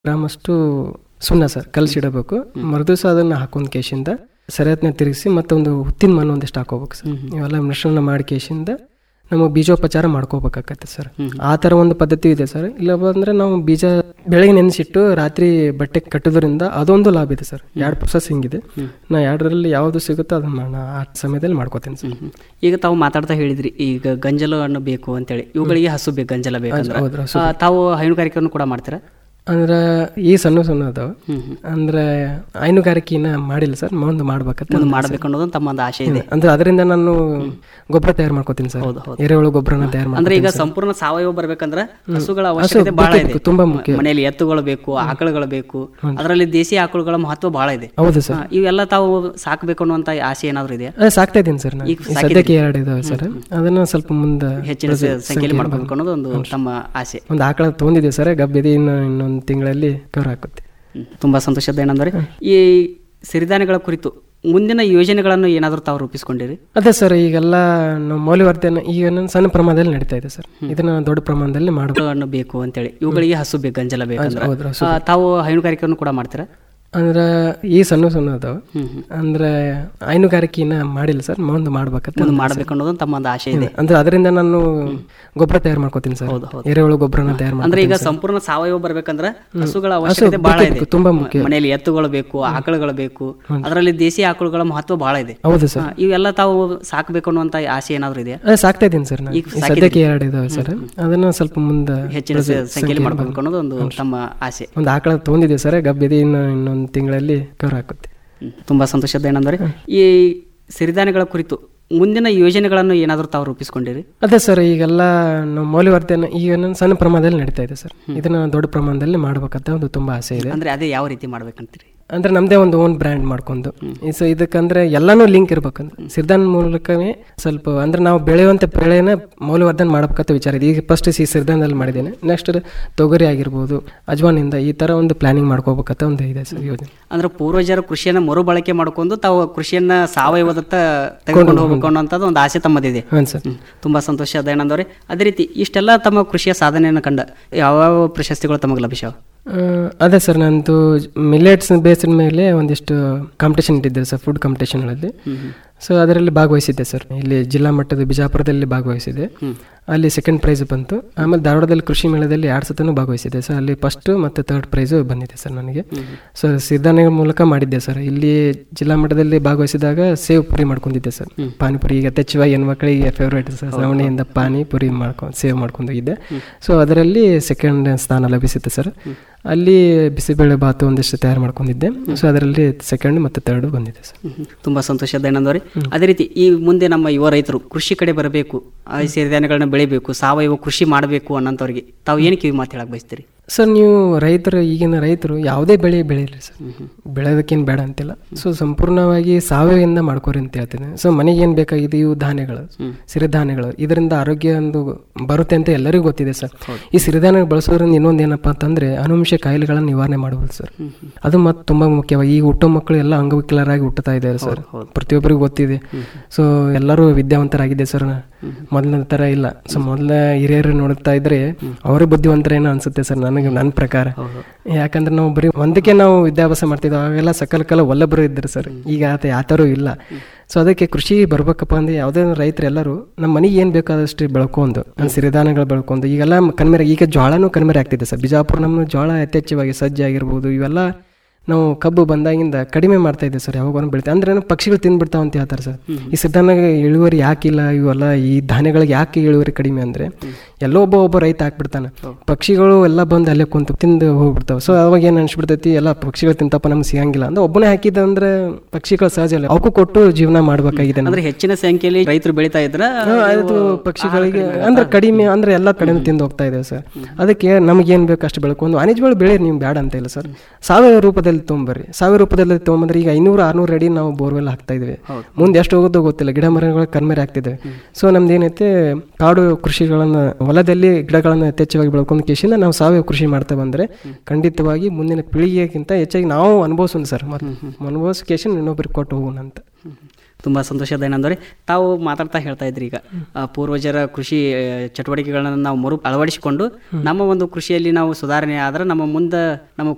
Gram ಅಷ್ಟು ಸುಣ್ಣ sir ಕಲಸಿಡಬೇಕು ಮರುದಿವಸ ಅದನ್ನ ಹಾಕೊಂಡ್ ಕೇಶಿಂದ ಸರಿಯತ್ನ ತಿರುಗಿಸಿ ಮತ್ತೊಂದು ಹುತ್ತಿನ ಮಣ್ಣು ಒಂದಿಷ್ಟು ಹಾಕೋಬೇಕು ಸರ್ ಇವೆಲ್ಲ ಮಿಶ್ರಣ ಮಾಡಿ ಕೇಶಿಂದ ನಮಗೆ ಬೀಜೋಪಚಾರ ಮಾಡ್ಕೋಬೇಕಾಗತ್ತೆ ಸರ್ ಆ ಥರ ಒಂದು ಪದ್ಧತಿ ಇದೆ ಸರ್ ಇಲ್ಲ ಅಂದ್ರೆ ನಾವು ಬೀಜ ಬೆಳಗ್ಗೆ ನೆನೆಸಿಟ್ಟು ರಾತ್ರಿ ಬಟ್ಟೆ ಕಟ್ಟೋದ್ರಿಂದ ಅದೊಂದು ಲಾಭ ಇದೆ ಸರ್ ಎರಡು ಪ್ರೊಸೆಸಿಂಗ್ ಇದೆ ನಾ ಎರಡರಲ್ಲಿ ಯಾವುದು ಸಿಗುತ್ತೋ ಅದನ್ನ ಮಾ- ಆ ಸಮಯದಲ್ಲಿ ಮಾಡ್ಕೋತೀನಿ ಸರ್ ಹ್ಮ್. ಈಗ ತಾವು ಮಾತಾಡ್ತಾ ಹೇಳಿದ್ರಿ ಈಗ ಗಂಜಲ ಹಣ್ಣು ಬೇಕು ಅಂತೇಳಿ ಇವುಗಳಿಗೆ ಹಸು ಬೇಕು ಗಂಜಲ ಬೇಕಂದ್ರೆ ಹೌದ್ರ ಆ, ತಾವು ಹೈನುಗಾರಿಕೆಯನ್ನು ಕೂಡ ಮಾಡ್ತೀರಾ ಅಂದ್ರೆ ಈ ಸಣ್ಣ ಸಣ್ಣ ಅದಾವ ಹ್ಮ್ ಹ್ಮ್. ಅಂದ್ರೆ ಹೈನುಗಾರಿಕೆನ ಮಾಡಿಲ್ಲ ಸರ್ ಮುಂದೆ ಮಾಡ್ಬೇಕಂತ ಮುಂದೆ ಮಾಡ್ಬೇಕು ಅನ್ನೋದು ತಮ್ಮ ಒಂದು ಆಸೆ ಇದೆ ಅಂದ್ರೆ ಅದರಿಂದ ನಾನು ಗೊಬ್ಬರ ತಯಾರು ಮಾಡ್ಕೋತೀನಿ ಸರ್ ಹೌದು, ಹೌದು. ಎರೆಹುಳು ಗೊಬ್ಬರನ ತಯಾರು ಮಾಡಿ ಅಂದ್ರೆ ಈಗ ಸಂಪೂರ್ಣ ಸಾವಯವ ಬರ್ಬೇಕಂದ್ರೆ ಹಸುಗಳ ಅವಶ್ಯಕತೆ ಬಹಳ ಇದೆ ತುಂಬಾ ಮುಖ್ಯ ಮನೆಯಲ್ಲಿ ಎತ್ತುಗಳು ಬೇಕು ಆಕಳುಗಳು ಬೇಕು ಅದರಲ್ಲಿ ದೇಸಿ ಆಕಳುಗಳ ಮಹತ್ವ ಬಹಳ ಇದೆ ಹೌದು ಸರ್ ಆ, ಇವೆಲ್ಲ ತಾವು ಸಾಕ್ಬೇಕು ಅನ್ನುವಂತ ಆಸೆ ಏನಾದ್ರು ಇದೆಯಾ ಅದೇ ಸಾಕ್ತಾ ಇದ್ದೀನಿ ಸರ್ ನಾನು ಈಗ ಈ ಸದ್ಯಕ್ಕೆ ಎರಡು ಇದಾವೆ ಸರ್ ಅದನ್ನ ಸ್ವಲ್ಪ ಮುಂದೆ ಹೆಚ್ಚಿನ ಸ- ಸಂಖ್ಯೆಯಲ್ಲಿ ಮಾಡ್ಬೇಕು ಅನ್ನೋದು ಒಂದು ತಮ್ಮ ಆಸೆ ಒಂದು ಆಕಳ ತೊಗೊಂಡಿದ್ದೀವಿ ಸರ್ ಗಬ್ಬಿದೆ ಇನ್ನು ಇನ್ನೊಂದು ತಿಂಗಳಲ್ಲಿ ಕವರ್ ಹಾಕುತ್ತೆ ಹ್ಮ್. ತುಂಬಾ ಸಂತೋಷದ ಏನಂದ್ರೆ ಈ ಸಿರಿಧಾನ್ಯಗಳ ಕುರಿತು ಮುಂದಿನ ಯೋಜನೆಗಳನ್ನು ಏನಾದರೂ ತಾವು ರೂಪಿಸ್ಕೊಂಡಿರಿ ಅದೇ ಸರ್ ಈಗೆಲ್ಲ ನಾವು ಮೌಲ್ಯವರ್ಧನೆ ಈಗ ನನ್ನ ಸಣ್ಣ ಪ್ರಮಾಣದಲ್ಲಿ ನಡೀತಾ ಇದೆ ಸರ್ ಇದನ್ನ ದೊಡ್ಡ ಪ್ರಮಾಣದಲ್ಲಿ ಮಾಡಬೇಕು ಹಣ್ಣು ಬೇಕು ಅಂತೇಳಿ ಇವುಗಳಿಗೆ ಹಸು ಬೇಕು ಗಂಜಲ ಬೇಕಂದ್ರೆ ಹೌದ್ರ ಆ, ತಾವು ಹೈನುಗಾರಿಕೆಯನ್ನು ಕೂಡ ಮಾಡ್ತೀರಾ ಅಂದ್ರೆ ಈ ಸಣ್ಣ ಸಣ್ಣ ಅದಾವ ಹ್ಮ್ ಹ್ಮ್. ಅಂದ್ರೆ ಹೈನುಗಾರಿಕೆನ ಮಾಡಿಲ್ಲ ಸರ್ ಮುಂದೆ ಮಾಡ್ಬೇಕಂತ ಮುಂದೆ ಮಾಡ್ಬೇಕು ಅನ್ನೋದು ತಮ್ಮ ಒಂದು ಆಸೆ ಇದೆ ಅಂದ್ರೆ ಅದರಿಂದ ನಾನು ಗೊಬ್ಬರ ತಯಾರು ಮಾಡ್ಕೋತೀನಿ ಸರ್ ಹೌದು, ಹೌದು. ಎರೆಹುಳು ಗೊಬ್ಬರನ ತಯಾರು ಮಾಡಿ ಅಂದ್ರೆ ಈಗ ಸಂಪೂರ್ಣ ಸಾವಯವ ಬರ್ಬೇಕಂದ್ರೆ ಹಸುಗಳ ಅವಶ್ಯಕತೆ ಬಹಳ ಇದೆ ತುಂಬಾ ಮುಖ್ಯ ಮನೆಯಲ್ಲಿ ಎತ್ತುಗಳು ಬೇಕು ಆಕಳುಗಳು ಬೇಕು ಅದರಲ್ಲಿ ದೇಸಿ ಆಕಳುಗಳ ಮಹತ್ವ ಬಹಳ ಇದೆ ಹೌದು ಸರ್ ಆ, ಇವೆಲ್ಲ ತಾವು ಸಾಕ್ಬೇಕು ಅನ್ನುವಂತ ಆಸೆ ಏನಾದ್ರು ಇದೆಯಾ ಅದೇ ಸಾಕ್ತಾ ಇದ್ದೀನಿ ಸರ್ ನಾನು ಈ ಸದ್ಯಕ್ಕೆ ಎರಡು ಇದಾವೆ ಸರ್ ಅದನ್ನ ಸ್ವಲ್ಪ ಮುಂದೆ ಹೆಚ್ಚಿನ ಸ- ಸಂಖ್ಯೆಯಲ್ಲಿ ಮಾಡ್ಬೇಕು ಅನ್ನೋದು ಒಂದು ತಮ್ಮ ಆಸೆ ಒಂದು ಆಕಳ ತೊಗೊಂಡಿದ್ದೀವಿ ಸರ್ ಗಬ್ಬಿದೆ ಇನ್ನು ಇನ್ನೊಂದು ತಿಂಗಳಲ್ಲಿ ಕವರ್ ಹಾಕುತ್ತೆ ಹ್ಮ್. ತುಂಬಾ ಸಂತೋಷದ ಏನಂದ್ರೆ ಈ ಸಿರಿಧಾನ್ಯಗಳ ಕುರಿತು ಮುಂದಿನ ಯೋಜನೆಗಳನ್ನು ಏನಾದರೂ ತಾವು ರೂಪಿಸ್ಕೊಂಡಿರಿ ಅದೇ ಸರ್ ಈಗೆಲ್ಲ ನಾವು ಮೌಲ್ಯವರ್ಧನೆ ಈಗ ನನ್ನ ಸಣ್ಣ ಪ್ರಮಾಣದಲ್ಲಿ ನಡೀತಾ ಇದೆ ಸರ್ ಇದನ್ನ ದೊಡ್ಡ ಪ್ರಮಾಣದಲ್ಲಿ ಮಾಡ್ಬೇಕಂತ ಒಂದು ತುಂಬಾ ಆಸೆ ಇದೆ ಅಂದ್ರೆ ಅದೇ ಯಾವ ರೀತಿ ಮಾಡ್ಬೇಕಂತೀರಿ ಅಂದ್ರೆ ನಮ್ದೇ ಒಂದು ಓನ್ ಬ್ರ್ಯಾಂಡ್ ಮಾಡ್ಕೊಂಡು ಈ ಸೊ ಇದಕ್ಕಂದ್ರೆ ಎಲ್ಲಾನು ಲಿಂಕ್ ಇರ್ಬೇಕಂದ್ರೆ ಸಿರ್ಧಾನ್ ಮೂಲಕವೇ ಸ್ವಲ್ಪ ಅಂದ್ರೆ ನಾವು ಬೆಳೆಯುವಂತ ಬೆಳೆನ ಮೌಲ್ಯವರ್ಧನೆ ಮಾಡ್ಬೇಕಂತ ವಿಚಾರ ಇದೆ ಈಗ ಫಸ್ಟ್ ಸಿ ಸಿರ್ಧಾನ್ದಲ್ಲಿ ಮಾಡಿದ್ದೇನೆ ನೆಕ್ಸ್ಟ್ ತೊಗರಿ ಆಗಿರ್ಬೋದು ಅಜ್ವಾನಿಂದ ಈ ತರ ಒಂದು ಪ್ಲಾನಿಂಗ್ ಮಾಡ್ಕೋಬೇಕಂತ ಒಂದು ಇದೆ ಸರ್ ಯೋಜನೆ ಅಂದ್ರೆ ಪೂರ್ವಜರ ಕೃಷಿಯನ್ನ ಮರುಬಳಕೆ ಮಾಡ್ಕೊಂಡು ತಾವು ಕೃಷಿಯನ್ನ ಸಾವಯವದತ್ತ ತೆಗೆದುಕೊಂಡು ಹೋಗ್ಬೇಕು ಅನ್ನೋಂಥದ್ದು ಒಂದು ಆಸೆ ತಮ್ಮದಿದೆ ಹಾಂ ಸರ್ ಹ್ಮ್. ತುಂಬಾ ಸಂತೋಷ ದಯಾನಂದವ್ರೆ ಅದೇ ರೀತಿ ಇಷ್ಟೆಲ್ಲ ತಮ್ಮ ಕೃಷಿಯ ಸಾಧನೆಯನ್ನು ಕಂಡ ಯಾವ ಪ್ರಶಸ್ತಿಗಳು ತಮಗೆ ಲಭಿಸ್ಯಾವ ಆ, ಅದೇ ಸರ್ ನಂದು ಮಿಲೆಟ್ಸ್ ಬೇಸಿದ ಮೇಲೆ ಒಂದಿಷ್ಟು ಕಾಂಪಿಟೇಷನ್ ಇಟ್ಟಿದ್ದೆ ಸರ್ ಫುಡ್ ಕಾಂಪಿಟೇಷನ್ಗಳಲ್ಲಿ ಸೊ ಅದರಲ್ಲಿ ಭಾಗವಹಿಸಿದ್ದೆ ಸರ್ ಇಲ್ಲಿ ಜಿಲ್ಲಾ ಮಟ್ಟದ ಬಿಜಾಪುರದಲ್ಲಿ ಭಾಗವಹಿಸಿದೆ ಅಲ್ಲಿ ಸೆಕೆಂಡ್ ಪ್ರೈಸ್ ಬಂತು ಆಮೇಲೆ ಧಾರವಾಡದಲ್ಲಿ ಕೃಷಿ ಮೇಳದಲ್ಲಿ ಎರಡು ಸತನೂ ಭಾಗವಹಿಸಿದ್ದೆ ಸರ್ ಅಲ್ಲಿ ಫಸ್ಟ್ ಮತ್ತು ಥರ್ಡ್ ಪ್ರೈಸ್ ಬಂದಿದೆ ಸರ್ ನನಗೆ ಸೊ ಸಿದ್ಧಾನೆಗಳ ಮೂಲಕ ಮಾಡಿದ್ದೆ ಸರ್ ಇಲ್ಲಿ ಜಿಲ್ಲಾ ಮಟ್ಟದಲ್ಲಿ ಭಾಗವಹಿಸಿದಾಗ ಸೇವ್ ಪುರಿ ಮಾಡ್ಕೊಂಡಿದ್ದೆ ಸರ್ ಪಾನಿಪುರಿ ಈಗ ಯಥೇಚ್ಛವಾಗಿ ಹೆಣ್ಮಕ್ಳಿಗೆ ಫೇವ್ರೇಟ್ ಸರ್ ಸವಣಿಯಿಂದ ಪಾನಿಪುರಿ ಮಾಡ್ಕೊಂಡು ಸೇವ್ ಮಾಡ್ಕೊಂಡು ಹೋಗಿದ್ದೆ ಸೊ ಅದರಲ್ಲಿ ಸೆಕೆಂಡ್ ಸ್ಥಾನ ಲಭಿಸಿತ್ತು ಸರ್ ಅಲ್ಲಿ ಬಿಸಿಬೇಳೆ ಬಾತು ಒಂದಿಷ್ಟು ತಯಾರು ಮಾಡ್ಕೊಂಡಿದ್ದೆ ಸೊ ಅದರಲ್ಲಿ ಸೆಕೆಂಡ್ ಮತ್ತು ಥರ್ಡ್ ಬಂದಿದೆ ಸರ್ ಹ್ಮ್. ತುಂಬಾ ಸಂತೋಷ ದಯಾನಂದವ್ರೆ ಅದೇ ರೀತಿ ಈ ಮುಂದೆ ನಮ್ಮ ಯುವ ರೈತರು ಕೃಷಿ ಕಡೆ ಬರಬೇಕು ಆ ಸಿರಿಧಾನ್ಯಗಳನ್ನ ಬೆಳಿಬೇಕು ಸಾವಯವ ಕೃಷಿ ಮಾಡಬೇಕು ಅನ್ನೋಂಥವ್ರಿಗೆ ತಾವು ಏನು ಕಿವಿ ಮಾತು ಹೇಳಕ್ ಬಯಸ್ತೀರಿ ಸರ್ ನೀವು ರೈತರು ಈಗಿನ ರೈತರು ಯಾವುದೇ ಬೆಳೆ ಬೆಳೀರಿ ಸರ್ ಬೆಳೆಯೋದಕ್ಕೇನು ಬೇಡ ಅಂತಿಲ್ಲ ಸೊ ಸಂಪೂರ್ಣವಾಗಿ ಸಾವಯವದಿಂದ ಮಾಡ್ಕೋರಿ ಅಂತ ಹೇಳ್ತೀನಿ ಸೊ ಮನೆಗೆ ಏನು ಬೇಕಾಗಿದೆ ಇವು ಧಾನ್ಯಗಳು ಸಿರಿಧಾನ್ಯಗಳು ಇದರಿಂದ ಆರೋಗ್ಯ ಒಂದು ಬರುತ್ತೆ ಅಂತ ಎಲ್ಲರಿಗೂ ಗೊತ್ತಿದೆ ಸರ್ ಈ ಸಿರಿಧಾನ್ಯ ಬಳಸೋದ್ರಿಂದ ಇನ್ನೊಂದು ಏನಪ್ಪ ಅಂತಂದ್ರೆ ಅನುವಂಶ ಕಾಯಿಲೆಗಳನ್ನು ನಿವಾರಣೆ ಮಾಡಬಹುದು ಸರ್ ಅದು ಮತ್ತೆ ತುಂಬಾ ಮುಖ್ಯವಾಗಿ ಈಗ ಹುಟ್ಟೋ ಮಕ್ಕಳು ಎಲ್ಲ ಅಂಗವಿಕಲರಾಗಿ ಹುಟ್ಟುತ್ತಾ ಇದ್ದಾರೆ ಸರ್ ಪ್ರತಿಯೊಬ್ಬರಿಗೂ ಗೊತ್ತಿದೆ ಸೊ ಎಲ್ಲರೂ ವಿದ್ಯಾವಂತರಾಗಿದೆ ಸರ್ ಮೊದಲಿನ ತರ ಇಲ್ಲ ಸೊ ಮೊದಲ ಹಿರಿಯರು ನೋಡ್ತಾ ಇದ್ರೆ ಅವರೇ ಬುದ್ಧಿವಂತರೇನೋ ಅನ್ಸುತ್ತೆ ಸರ್ ನನಗೆ ನನ್ನ ಪ್ರಕಾರ ಯಾಕಂದ್ರೆ ನಾವು ಬರೀ ಒಂದಕ್ಕೆ ನಾವು ವಿದ್ಯಾಭ್ಯಾಸ ಮಾಡ್ತಿದ್ವಿ ಅವಾಗೆಲ್ಲ ಸಕಲ ಕಲ ಒಲ್ಲೊಬ್ಬರು ಇದ್ರು ಸರ್ ಈಗ ಆತ ಯಾತರೂ ಇಲ್ಲ ಸೊ ಅದಕ್ಕೆ ಕೃಷಿ ಬರ್ಬೇಕಪ್ಪ ಅಂದ್ರೆ ಯಾವುದೇ ರೈತರು ಎಲ್ಲರೂ ನಮ್ಮ ಮನೆಗೆ ಏನು ಬೇಕಾದಷ್ಟು ಬೆಳ್ಕೊಂಡು ಸಿರಿಧಾನ್ಯಗಳು ಬೆಳ್ಕೊಂಡು ಈಗೆಲ್ಲ ಕಣ್ಮೆರೆ ಈಗ ಜೋಳನೂ ಕಣ್ಮೆರೆ ಆಗ್ತಿದೆ ಸರ್ ಬಿಜಾಪುರ ನಮ್ಮ ಜೋಳ ಯಥೇಚ್ಛವಾಗಿ ಸಜ್ಜೆ ಆಗಿರ್ಬೋದು ಇವೆಲ್ಲ ನಾವು ಕಬ್ಬು ಬಂದಾಗಿಂದ ಕಡಿಮೆ ಮಾಡ್ತಾ ಇದ್ದೇವೆ ಸರ್ ಯಾವಾಗ ಬೆಳಿತೀವಿ ಅಂದ್ರೆ ಏನು ಪಕ್ಷಿಗಳು ತಿಂದ್ಬಿಡ್ತಾವ ಅಂತ ಹೇಳ್ತಾರೆ ಸರ್ ಈ ಸಿದ್ಧಾಂತ ಇಳುವರಿ ಯಾಕಿಲ್ಲ ಇವೆಲ್ಲ ಈ ಧಾನ್ಯಗಳಿಗೆ ಯಾಕೆ ಇಳುವರಿ ಕಡಿಮೆ ಅಂದ್ರೆ ಎಲ್ಲೋ ಒಬ್ಬ ಒಬ್ಬ ರೈತ ಹಾಕ್ಬಿಡ್ತಾನೆ ಪಕ್ಷಿಗಳು ಎಲ್ಲ ಬಂದು ಅಲ್ಲೇ ಕುಂತು ತಿಂದು ಹೋಗ್ಬಿಡ್ತಾವೆ ಸೊ ಅವಾಗ ಏನು ಅನ್ಸ್ಬಿಡ್ತೈತಿ ಎಲ್ಲ ಪಕ್ಷಿಗಳು ತಿಂತಪ್ಪ ನಮ್ಗೆ ಸಿಗಂಗಿಲ್ಲ ಅಂದ್ರೆ ಒಬ್ಬನೇ ಹಾಕಿದ ಅಂದ್ರೆ ಪಕ್ಷಿಗಳು ಸಹಜ ಅಲ್ಲ ಅವಕ್ಕೂ ಕೊಟ್ಟು ಜೀವನ ಮಾಡ್ಬೇಕಾಗಿದೆ ಅಂದ್ರೆ ಹೆಚ್ಚಿನ ಸಂಖ್ಯೆಯಲ್ಲಿ ರೈತರು ಬೆಳೀತಾ ಇದ್ರ ಅದು ಪಕ್ಷಿಗಳಿಗೆ ಅಂದ್ರೆ ಕಡಿಮೆ ಅಂದ್ರೆ ಎಲ್ಲ ಕಡೆನೂ ತಿಂದು ಹೋಗ್ತಾ ಇದೆ ಸರ್ ಅದಕ್ಕೆ ನಮಗೇನ್ ಬೇಕು ಅಷ್ಟು ಬೆಳ್ಕೊಂಡು ವಾಣಿಜ್ಯಗಳು ಬೆಳೆ ನೀವು ಬೇಡ ಅಂತ ಇಲ್ಲ ಸರ್ ಸಾವಯವ ರೂಪದಲ್ಲಿ ತೊಗೊಂಬರ್ರಿ ಸಾವಯವ ರೂಪದಲ್ಲಿ ತೊಗೊಂಬಂದ್ರೆ ಈಗ ಐನೂರು ಆರ್ನೂರು ಅಡಿ ನಾವು ಬೋರ್ವೆಲ್ ಹಾಕ್ತಾ ಇದೀವಿ ಮುಂದೆ ಎಷ್ಟು ಹೋಗೋದೋ ಗೊತ್ತಿಲ್ಲ ಗಿಡ ಮರಗಳು ಕಣ್ಮೆರೆ ಆಗ್ತಿದೆ ಸೊ ನಮ್ದು ಏನೈತೆ ಕಾಡು ಕೃಷಿಗಳನ್ನ ಹೊಲದಲ್ಲಿ ಗಿಡಗಳನ್ನ ಯಥೇಚ್ಛವಾಗಿ ಬೆಳ್ಕೊಂಡು ಕೇಸಿಂದ ನಾವು ಸಾವಯವ ಕೃಷಿ ಮಾಡ್ತಾ ಬಂದ್ರೆ ಖಂಡಿತವಾಗಿ ಮುಂದಿನ ಪೀಳಿಗೆಗಿಂತ ಹೆಚ್ಚಾಗಿ ನಾವು ಅನುಭವಿಸೋಣ ಸರ್ ಮತ್ತೆ ಅನುಭವಿಸ್ ಕೇಸಿಂದ ಇನ್ನೊಬ್ಬರಿಗೆ ಕೊಟ್ಟು ಹೋಗೋಣ ಅಂತ ತುಂಬ ಸಂತೋಷ ದಯಾನಂದವ್ರೆ ತಾವು ಮಾತಾಡ್ತಾ ಹೇಳ್ತಾ ಇದ್ರಿ ಈಗ ಆ, ಪೂರ್ವಜರ ಕೃಷಿ ಆ, ಚಟುವಟಿಕೆಗಳನ್ನ ನಾವು ಮರು ಅಳವಡಿಸಿಕೊಂಡು ನಮ್ಮ ಒಂದು ಕೃಷಿಯಲ್ಲಿ ನಾವು ಸುಧಾರಣೆ ಆದ್ರೆ ನಮ್ಮ ಮುಂದೆ ನಮ್ಮ